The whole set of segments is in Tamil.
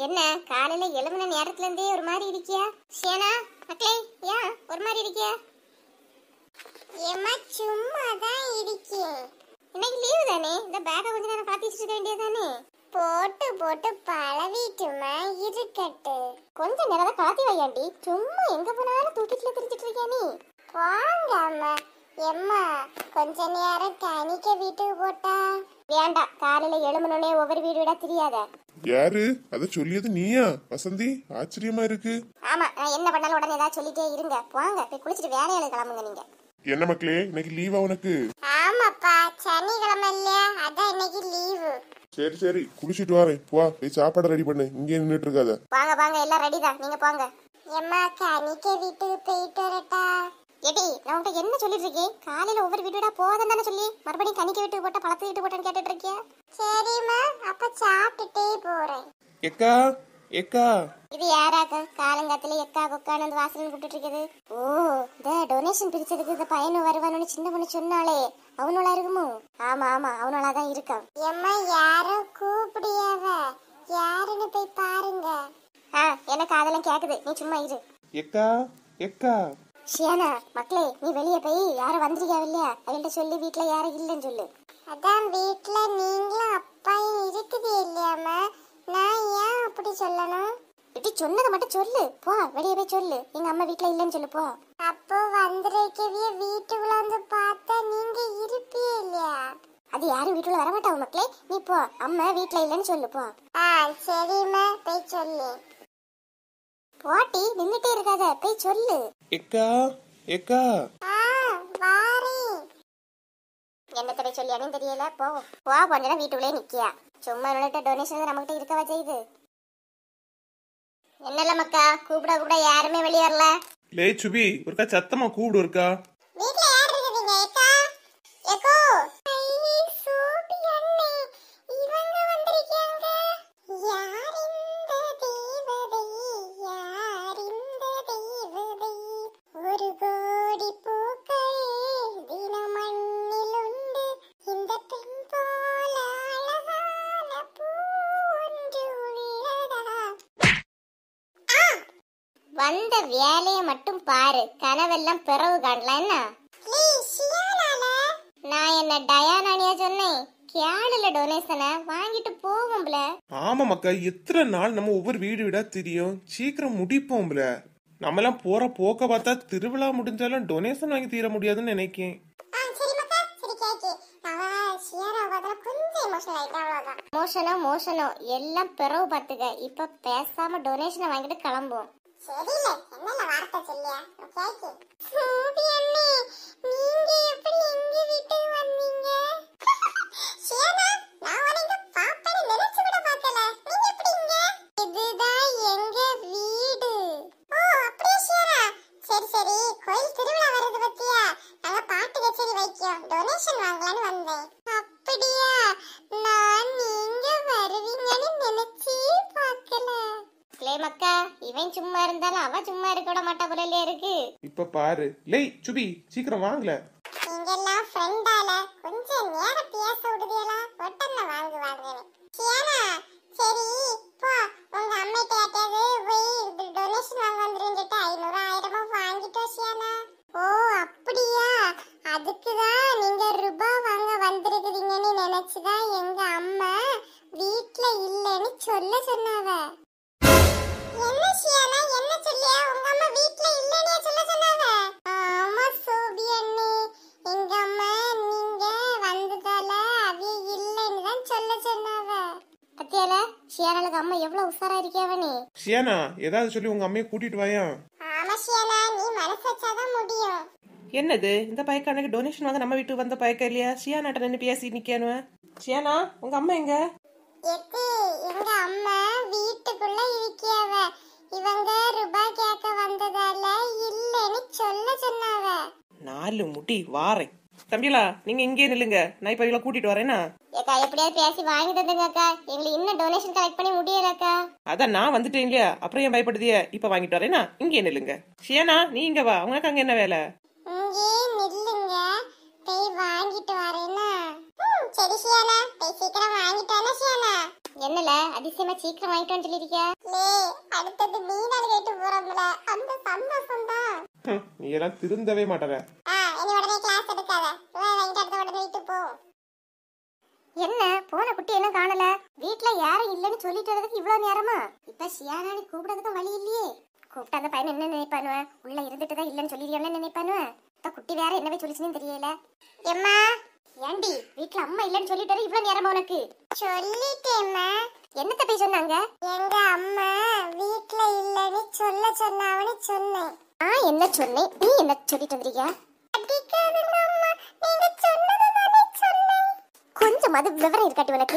என்ன காலையில எழுமின நேரத்துல இருந்தே ஒரு மாதிரி இருக்கியா சேனா மக்களே ஏன் ஒரு மாதிரி இருக்கியா ஏமா சும்மா தான் இருக்கேன் இன்னைக்கு லீவு தானே இந்த பேக்கை கொஞ்ச நேரம் காத்தி வச்சுக்க வேண்டியதானே போட்டு போட்டு பழவிட்டுமா இருக்கட்டு கொஞ்ச நேரம் தான் காத்தி வையாண்டி சும்மா எங்க போனாலும் தூக்கிட்டுல திரிச்சிட்டு இருக்கியா நீ வாங்க அம்மா எம்மா கொஞ்ச நேரம் தனிக்க வீட்டுக்கு போட்டா வேண்டாம் காலையில எழுமணுனே ஒவ்வொரு வீடு விட தெரியாத யாரு அத சொல்லியது நீயா வசந்தி ஆச்சரியமா இருக்கு ஆமா நான் என்ன பண்ணாலும் உடனே ஏதாவது சொல்லிட்டே இருங்க போங்க போய் குளிச்சிட்டு வேலையாளு கிளம்புங்க நீங்க என்ன மக்களே இன்னைக்கு லீவா உனக்கு ஆமாப்பா சனிக்கிழமை இல்லையா அதான் இன்னைக்கு லீவு சரி சரி குளிச்சுட்டு வரேன் போ போய் சாப்பாடு ரெடி பண்ணு இங்கே நின்றுட்டு இருக்காத வாங்க வாங்க எல்லாம் ரெடி தான் நீங்க போங்க எம்மா கனிக்க வீட்டுக்கு போயிட்டு வரட்டா எடி நான் உன்கிட்ட என்ன சொல்லிட்டு இருக்கேன் காலையில ஒவ்வொரு வீடு வீடா போதும் தானே சொல்லி மறுபடியும் கனிக்க வீட்டுக்கு போட்டா பழத்து வீட்டு போட்டேன்னு கேட்டுட்டு இருக்கியா சரிம்மா அப்ப சாப்பிட்டுட்டே போறேன் எக்கா எக்கா இது யாராக்க காலங்காத்துல எக்கா கொக்கான்னு வந்து வாசல் கூப்பிட்டு இருக்குது ஓ இந்த டொனேஷன் பிரிச்சதுக்கு இந்த பையனும் வருவானு சின்ன பொண்ணு சொன்னாலே அவனோளா இருக்குமோ ஆமா ஆமா அவனோளா தான் இருக்கான் எம்மா யாரோ கூப்பிடியாவ யாருன்னு போய் பாருங்க ஆ எனக்கு அதெல்லாம் கேக்குது நீ சும்மா இரு எக்கா எக்கா ஷியானா மக்களே நீ வெளியே போய் யாரும் வந்திருக்கா இல்லையா அவள்கிட்ட சொல்லி வீட்ல யாரும் இல்லைன்னு சொல்லு அதான் வீட்ல நீங்களும் அப்பாயும் இருக்குது இல்லையாமா நான் ஏன் அப்படி சொல்லணும் இப்படி சொன்னதை மட்டும் சொல்லு போ வெளியே போய் சொல்லு எங்க அம்மா வீட்ல இல்லைன்னு சொல்லு போ அப்போ வந்திருக்கவிய வீட்டுக்குள்ள வந்து பார்த்தா நீங்க இருப்பியே இல்லையா அது யாரும் வீட்டுல வர மாட்டாங்க மக்களே நீ போ அம்மா வீட்ல இல்லைன்னு சொல்லு போ ஆ சரிம்மா போய் சொல்லு போட்டி நின்னுட்டே இருக்காத போய் சொல்லு எக்கா எக்கா ஆ வாரேன் என்னத்த போய் சொல்லியானு தெரியல போ போ கொஞ்ச வீட்டுக்குள்ளே நிக்கியா சும்மா என்னோட டொனேஷன் நம்மகிட்ட இருக்கவா செய்யுது என்னல மக்கா கூப்பிட கூப்பிட யாருமே வெளியே வரல லே சுபி ஒருக்கா சத்தமா கூப்பிடு ஒருக்கா வீட்ல யார் இருக்கீங்க ஏக்கா ஏக்கோ ஐயே சோபி அண்ணே இவங்க வந்திருக்காங்க யார் இந்த தேவதை யார் இந்த தேவதை ஒரு கோடி பூக்கள் தினம் மண்ணில் உண்டு இந்த பெண் போல அழகான பூ ஒன்று உள்ளதா வந்த வேலைய மட்டும் பாரு கனவெல்லாம் பிறவு காணலாம் என்ன நான் என்ன டயானானியா சொன்னேன் கேளுல டொனேஷனை வாங்கிட்டு போவோம்ல ஆமா மக்கா எத்தனை நாள் நம்ம ஒவ்வொரு வீடு வீடா தெரியும் சீக்கிரம் முடிப்போம்ல நம்மலாம் போற போக்க பார்த்தா திருவிழா முடிஞ்சாலும் டொனேஷன் வாங்கி தீர முடியாதுன்னு நினைக்கேன் மோஷனோ மோஷனோ எல்லாம் பிறவு பார்த்துக்க இப்ப பேசாம டொனேஷனை வாங்கிட்டு கிளம்புவோம் சரியில்ல என்னல வார்த்தை சொல்லியா கேக்கு சோபி அண்ணே நீங்க எப்படி எங்க வீட்டுக்கு வந்தீங்க ஷியானா நான் உனக்கு பாப்பேன்னு நினைச்சு கூட பார்க்கல நீங்க எப்படி இங்க இதுதான் எங்க வீடு ஓ அப்படியே ஷியானா சரி சரி கோயில் திருவிழா வருது பத்தியா நாங்க பாட்டு கச்சேரி வைக்கோம் டொனேஷன் வாங்கலாம்னு வந்தேன் அப்படியா நான் நீங்க வருவீங்கன்னு நினைச்சே பார்க்கல லே மக்கா இவன் சும்மா இருந்தாலும் அவ சும்மா இருக்க விட மாட்டா போல இருக்கு இப்ப பாரு லேய் சுபி சீக்கிரம் வாங்கல நீங்கெல்லாம் ஃப்ரெண்டால கொஞ்சம் நேரம் பேச விடுதீங்களா உடனே வாங்கு வாங்குன்னு சியானா சரி போ உங்க அம்மைட்ட யார்ட்டையாவது போய் டொனேஷன் வாங்க வந்துருந்துட்டு ஐநூறு ஆயிரமா வாங்கிட்டு வா சியானா ஓ அப்படியா அதுக்கு தான் நீங்க ரூபாய் வாங்க வந்திருக்கிறீங்கன்னு நினைச்சுதான் எங்க அம்மா வீட்ல இல்லைன்னு சொல்ல சொன்னாவ என்ன ஷியானா என்ன சொல்லியா உங்க அம்மா வீட்ல இல்லைன்னு சொல்ல சொன்னாவ ஆமா சோபி அண்ணி எங்க அம்மா நீங்க வந்ததால அவிய இல்லைன்னு தான் சொல்ல சொன்னாவ பத்தியால ஷியானாளுக்கு அம்மா எவ்வளவு உஷாரா இருக்கியாவ நீ ஷியானா ஏதாவது சொல்லி உங்க அம்மையை கூட்டிட்டு வாயா ஆமா ஷியானா நீ மனசு வச்சாதான் முடியும் என்னது இந்த பையக்கானுக்கு டொனேஷன் வாங்க நம்ம வீட்டுக்கு வந்த பையக்கா இல்லையா ஷியானாட்ட நின்று பேசி நிக்கானுவ ஷியானா உங்க அம்மா எங்க எத்து எங்க அம்மா வீட்டுக்குள்ள இருக்கியாவ இவங்க ரூபாய் கேட்க வந்ததால இல்லைன்னு சொல்ல சொன்னாவ நாலு முடி வாரேன் தம்பிலா நீங்க இங்கே நில்லுங்க நான் இப்ப இவளை கூட்டிட்டு வரேனா ஏக்கா எப்படியாவது பேசி வாங்கி தந்துங்க அக்கா எங்களுக்கு இன்னும் டொனேஷன் கலெக்ட் பண்ணி முடியலக்கா அதான் நான் வந்துட்டேன் இல்லையா அப்புறம் ஏன் பயப்படுதிய இப்ப வாங்கிட்டு வரேனா இங்கே நில்லுங்க ஷியானா நீ இங்க வா உனக்கு அங்க என்ன வேலை இங்கே நில்லுங்க போய் வாங்கிட்டு வரேனா ம், சரி ஷியானா போய் சீக்கிரம் வாங்கிட்டு வரேன் ஷியானா என்னல அதிசயமா சீக்கிரம் வாங்கிட்டோன்னு சொல்லிருக்கியா லே அடுத்தது நீ நாள் கேட்டு போறோம்ல அந்த சந்தோஷம் தான் ஹம், நீ எல்லாம் திருந்தவே மாட்டற ஆ இனி உடனே கிளாஸ் எடுக்காத ரூபாய் வாங்கிட்டு அடுத்த உடனே வீட்டு போ என்ன போன குட்டி என்ன காணல வீட்ல யாரும் இல்லைன்னு சொல்லிட்டு வரதுக்கு இவ்வளவு நேரமா இப்ப சியானானி கூப்பிடறதுக்கு வழி இல்லையே கூப்பிட்டு அந்த பையன் என்ன நினைப்பானுவன் உள்ள இருந்துட்டு தான் இல்லைன்னு சொல்லிடுவோம்னு நினைப்பானுவன் இப்ப குட்டி வேற என்னவே சொல்லிச்சுன்னு தெரியல எம்மா ஏண்டி வீட்ல அம்மா இல்லைன்னு சொல்லிட்டு வர இவ்வளவு நேரமா உனக்கு சொல்லிட்டேம்மா என்னத்த போய் சொன்னாங்க எங்க அம்மா வீட்ல இல்லைன்னு சொல்ல சொன்னாவன்னு சொன்னேன் ஆ என்ன சொன்னேன் நீ என்ன சொல்லிட்டு வந்திருக்கியா அடிக்காதுங்க அம்மா நீங்க சொன்னது தானே சொன்னேன் கொஞ்சமாவது விவரம் இருக்காட்டி உனக்கு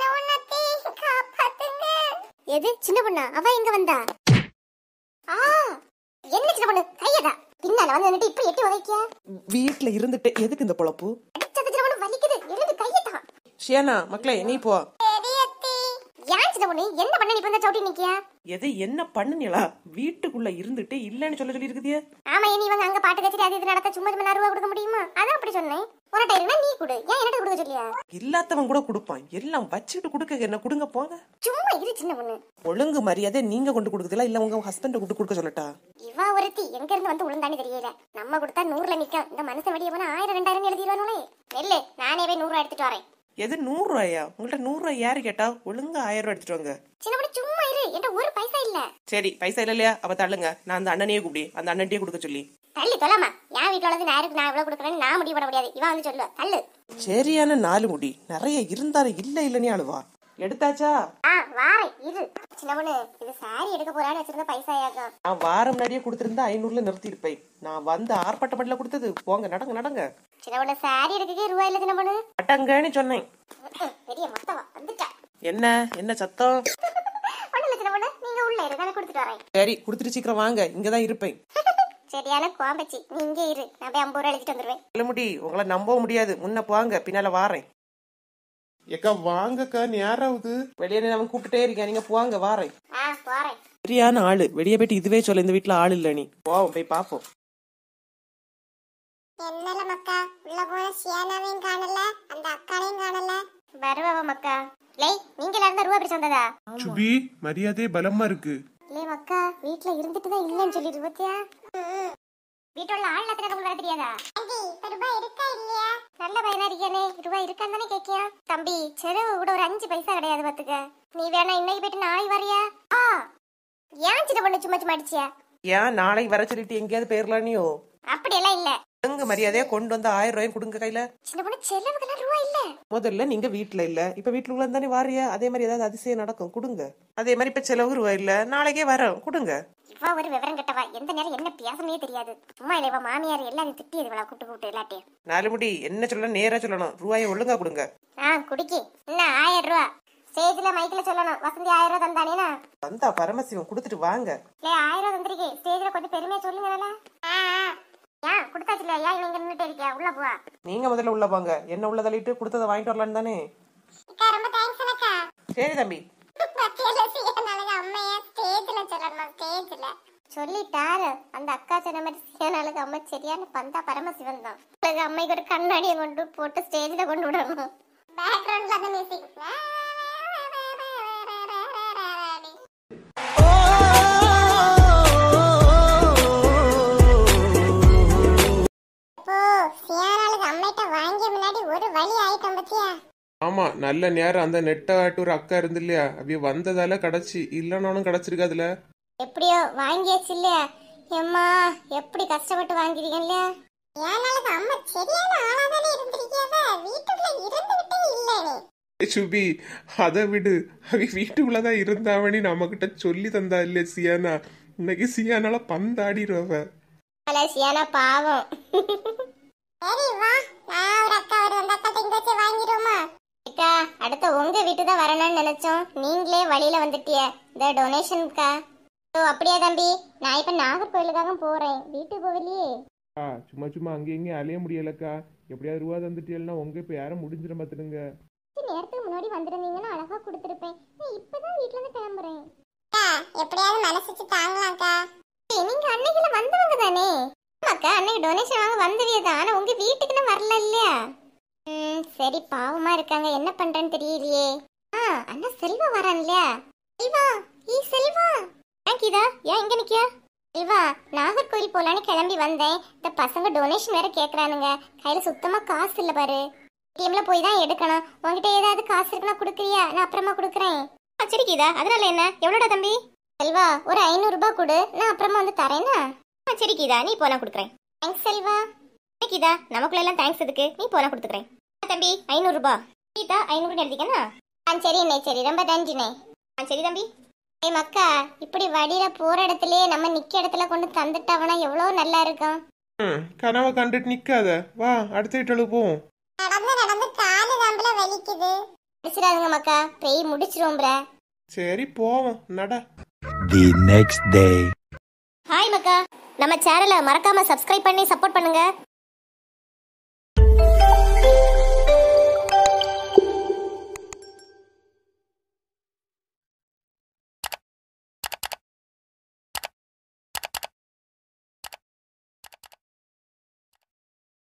எது சின்ன பொண்ணா அவ எங்க வந்தா ஆ என்ன சின்ன பொண்ணு கையடா பின்னால வந்து நின்னுட்டு இப்படி எட்டி உதைக்கியா வீட்ல இருந்துட்டு எதுக்கு இந்த பொழப்பு அடிச்சது சின்ன பொண்ணு வலிக்குது எழுந்து கையட்டா ஷியானா மக்களே நீ போ ஏன் சின்ன பொண்ணு என்ன பண்ண நீ இப்ப வந்து சவுட்டி நிக்கியா எது என்ன பண்ணுனீங்களா வீட்டுக்குள்ள இருந்துட்டு இல்லன்னு சொல்ல சொல்லி இருக்குதியே ஆமா இனி இவங்க அங்க பாட்டு கச்சேரி அது இது நடத்த சும்மா சும்மா ரூபா கொடுக்க முடியுமா அதான் அப்படி சொன்னேன் உனட்ட இருந்தா நீ கொடு ஏன் என்கிட்ட கொடுக்க சொல்லியா இல்லாதவன் கூட கொடுப்பான் எல்லாம் வச்சுட்டு கொடுக்க என்ன கொடுங்க போங்க சும்மா இரு சின்ன பொண்ணு ஒழுங்கு மரியாதை நீங்க கொண்டு கொடுக்குறதுல இல்ல உங்க ஹஸ்பண்ட் கொண்டு கொடுக்க சொல்லட்டா இவா ஒருத்தி எங்க இருந்து வந்து உளுந்தானே தெரியல நம்ம கொடுத்தா நூறுல நிக்கும் இந்த மனுஷன் வெளியே போனா ஆயிரம் ரெண்டாயிரம் எழுதிடுவானே நெல்லு நானே போய் நூறு ரூபா எடுத்துட்டு வரேன் எது நூறு ரூபாயா உங்கள்ட்ட நூறு ரூபாய் யாரு கேட்டா ஒழுங்கா ஆயிரம் ரூபாய் எடுத்துட்டு வாங்க சின்ன பொண்ணு சும்மா இரு என்கிட்ட ஒரு பைசா இல்ல சரி பைசா இல்ல இல்லையா அவ தள்ளுங்க நான் அந்த அண்ணனையே கூப்பிடி அந்த அண்ணன்ட்டே கொடுக்க சொல்லி தள்ளு தொலாமா என் வீட்டுல உள்ளது நான் இருக்கு நான் எவ்வளவு கொடுக்குறேன்னு நான் முடிவு பண்ண முடியாது இவன் வந்து சொல்லு தள்ளு சரியான நாலு முடி நிறைய இருந்தாலும் இல்ல இல்லன்னு அழுவா எடுத்தாச்சா ஆ வாரேன் இரு சின்ன பொண்ணு இது சாரி எடுக்க போறான்னு வச்சிருந்த பைசா ஏக்கம் நான் வாரம் நிறைய கொடுத்திருந்தா ஐநூறுல நிறுத்தி இருப்பேன் நான் வந்து ஆர்ப்பாட்டப்படல கொடுத்தது போங்க நடங்க நடங்க சின்ன பொண்ணு சாரி எடுக்கவே ரூபாய் இல்ல சின்ன பொண்ணு அட்டங்கன்னு சொன்னேன் ம்ம், பெரிய மொத்தவா வந்துட்டா என்ன என்ன சத்தம் ஒண்ணு இல்ல சின்ன பொண்ணு நீங்க உள்ள இரு நான் கொடுத்துட்டு வரேன் சரி கொடுத்துட்டு சீக்கிரம் வாங்க இங்கதான் இருப்பேன் சரியான கோம்பச்சி நீ இங்கே இரு நான் போய் ஐம்பது ரூபா எழுதிட்டு வந்துருவேன் இல்ல முடி உங்களை நம்பவும் முடியாது முன்ன போங்க பின்னால வாரேன் ஏக்கா வாங்கக்கா நேராகுது வெளியே நின்னு அவன் கூப்பிட்டுட்டே இருக்கேன் நீங்க போங்க வாரேன் ஆ போறேன் சரியான ஆளு வெளியே போயிட்டு இதுவே சொல்ல இந்த வீட்டுல ஆள் இல்ல நீ போவோம் போய் பாப்போம் என்னல மக்கா உள்ள போன சியானாவையும் காணல அந்த அக்கானையும் காணல வருவவ மக்கா லே நீங்க எல்லாரும் ரூபா பிடிச்சு வந்ததா சுபி மரியாதை பலமா இருக்கு லே மக்கா வீட்ல இருந்துட்டு தான் இல்லன்னு சொல்லிட்டு பத்தியா வீட்டுல ஆள் எத்தனை உங்களுக்கு தெரியாதா ரூபாய் இருக்கா இல்லையா நல்ல பையனா இருக்கியானே ரூபாய் இருக்கான்னு தானே கேக்கியா தம்பி செலவு கூட ஒரு அஞ்சு பைசா கிடையாது பாத்துக்க நீ வேணா இன்னைக்கு போயிட்டு நாளைக்கு வரியா ஆ ஏன் சின்ன பொண்ணு சும்மா சும்மா அடிச்சியா ஏன் நாளைக்கு வர சொல்லிட்டு எங்கேயாவது போயிடலானியோ அப்படியெல்லாம் இல்ல எங்க மரியாதையா கொண்டு வந்து ஆயிரம் ரூபாயும் கொடுங்க கையில சின்ன பொண்ணு செலவுக்கெல்லாம் ரூபாய் இல்ல முதல்ல நீங்க வீட்டுல இல்ல இப்ப வீட்டுல உள்ள தானே வாரியா அதே மாதிரி ஏதாவது அதிசயம் நடக்கும் கொடுங்க அதே மாதிரி இப்ப செலவு ரூபாய் இல்ல நாளைக்கே வரோம் கொடுங்க இவா ஒரு விவரம் கெட்டவா எந்த நேரம் என்ன பேசணுமே தெரியாது சும்மா இல்ல இவ மாமியார் எல்லாரும் திட்டியது இவளா கூட்டு கூப்பிட்டு இல்லாட்டி நாலு முடி என்ன சொல்லணும் நேரா சொல்லணும் ரூபாயை ஒழுங்கா கொடுங்க ஆ குடிக்கி என்ன ஆயிரம் ரூபா ஸ்டேஜ்ல மைக்ல சொல்லணும் வசந்தி ஆயிரம் ரூபா தந்தானேனா வந்தா பரமசிவம் கொடுத்துட்டு வாங்க லே ஆயிரம் ரூபா தந்திருக்கே ஸ்டேஜ்ல கொஞ்சம் பெருமையா சொல்லுங்க நல்லா ஏன் கொடுத்தாச்சுல ஏன் இவங்க நின்னுட்டு இருக்கியா உள்ள போவா நீங்க முதல்ல உள்ள போங்க என்ன உள்ள தள்ளிட்டு கொடுத்ததை வாங்கிட்டு வரலான்னு தானே அக்கா ரொம்ப தேங்க்ஸ் அக்கா சரி தம்பி சொல்லிட்டாரு அந்த அக்கா சொன்ன மாதிரி சீனாளுக்கு அம்மா சரியான பந்தா பரமசிவன் தான் உங்களுக்கு அம்மைக்கு ஒரு கண்ணாடியை கொண்டு போட்டு ஸ்டேஜ்ல கொண்டு விடணும் பேக்ரவுண்ட்ல அந்த மியூசிக் ஓ சியானாளுக்கு அம்மைட்ட வாங்கிய முன்னாடி ஒரு வழி ஆயிட்டோம் பத்தியா ஆமா நல்ல நேரம் அந்த நெட்டாட்டு ஒரு அக்கா இருந்து இல்லையா அவிய வந்ததால கிடைச்சி இல்லைனாலும் கிடைச்சிருக்காதுல எப்படியோ வாங்கியாச்சு இல்லையா எம்மா எப்படி கஷ்டப்பட்டு வாங்கிருக்கேன் இல்லையா ஏனாலுக்கு அம்மா சரியான ஆளாதானே இருந்திருக்கியாவ வீட்டுக்குள்ள இருந்துகிட்டே இல்ல நீ ஏய் சுபி அதை விடு அவ வீட்டுக்குள்ளதான் இருந்தாவணி நம்ம கிட்ட சொல்லி தந்தா இல்ல சியானா இன்னைக்கு சியானால பந்தாடிடுவ அல சியானா பாவம் சரி வா நான் ஒரு அக்கா ஒரு அந்த அக்கா இங்க வச்சு வாங்கிடுவோமா அக்கா அடுத்த உங்க வீட்டு தான் வரணும்னு நினைச்சோம் நீங்களே வழியில வந்துட்டிய இந்த டொனேஷனுக்கா ஓ அப்படியா தம்பி நான் இப்ப நாகர்கோயிலுக்காக போறேன் வீட்டுக்கு போகலையே ஆ சும்மா சும்மா அங்கே இங்கேயும் அலைய முடியலக்கா எப்படியாவது ரூபா தந்துட்டீங்கன்னா உங்க இப்ப யாரும் முடிஞ்சிட பார்த்துடுங்க கொஞ்ச நேரத்துக்கு முன்னாடி வந்திருந்தீங்கன்னா அழகா கொடுத்துருப்பேன் நான் இப்பதான் வீட்ல இருந்து கிளம்புறேன் எப்படியாவது மனசுச்சு தாங்கலாம்க்கா நீங்க அன்னைக்குல வந்தவங்க தானே அக்கா அன்னைக்கு டொனேஷன் வாங்க வந்தவிய தான் ஆனா உங்க வீட்டுக்குன்னு வரல இல்லையா ம் சரி பாவமா இருக்காங்க என்ன பண்றேன்னு தெரியலையே ஆ அண்ணா செல்வா வரான் இல்லையா செல்வா ஈ செல்வா ஏன் கீதா ஏன் இங்க நிக்கியா செல்வா நாகர்கோயில் போலான்னு கிளம்பி வந்தேன் இந்த பசங்க டொனேஷன் வேற கேக்குறானுங்க கையில சுத்தமா காசு இல்ல பாரு ஏடிஎம்ல போய் தான் எடுக்கணும் உன்கிட்ட ஏதாவது காசு இருக்குன்னா குடுக்குறியா நான் அப்புறமா குடுக்குறேன் ஆ, சரி கீதா அதனால என்ன எவ்வளோடா தம்பி செல்வா ஒரு ஐநூறு ரூபாய் கொடு நான் அப்புறமா வந்து தரேன்னா ஆ, சரி கீதா நீ போனா கொடுக்குறேன் தேங்க்ஸ் செல்வா ஏ கீதா நமக்குள்ள எல்லாம் தேங்க்ஸ் எதுக்கு நீ போனா கொடுத்துக்கிறேன் ஆ, தம்பி ஐநூறு ரூபாய் கீதா ஐநூறு எழுதிக்கண்ணா ஆ சரி அண்ணே சரி ரொம்ப நன்றிண்ணே ஆ சரி தம்பி ஏ மக்கா இப்படி வடியில போற இடத்துலயே நம்ம நிக்க இடத்துல கொண்டு தந்துட்டாவனா எவ்வளவு நல்லா இருக்கும் ம் கனவை கண்டுட்டு நிக்காத வா அடுத்த வீட்டு போவோம் நடந்து நடந்து காலு தம்பல வலிக்குது முடிச்சிடாதுங்க மக்கா பெய் முடிச்சிருவோம்ப்ர சரி போவோம் நட The next day. ஹாய் மக்கா நம்ம சேனலை மறக்காம சப்ஸ்கிரைப் பண்ணி சப்போர்ட் பண்ணுங்க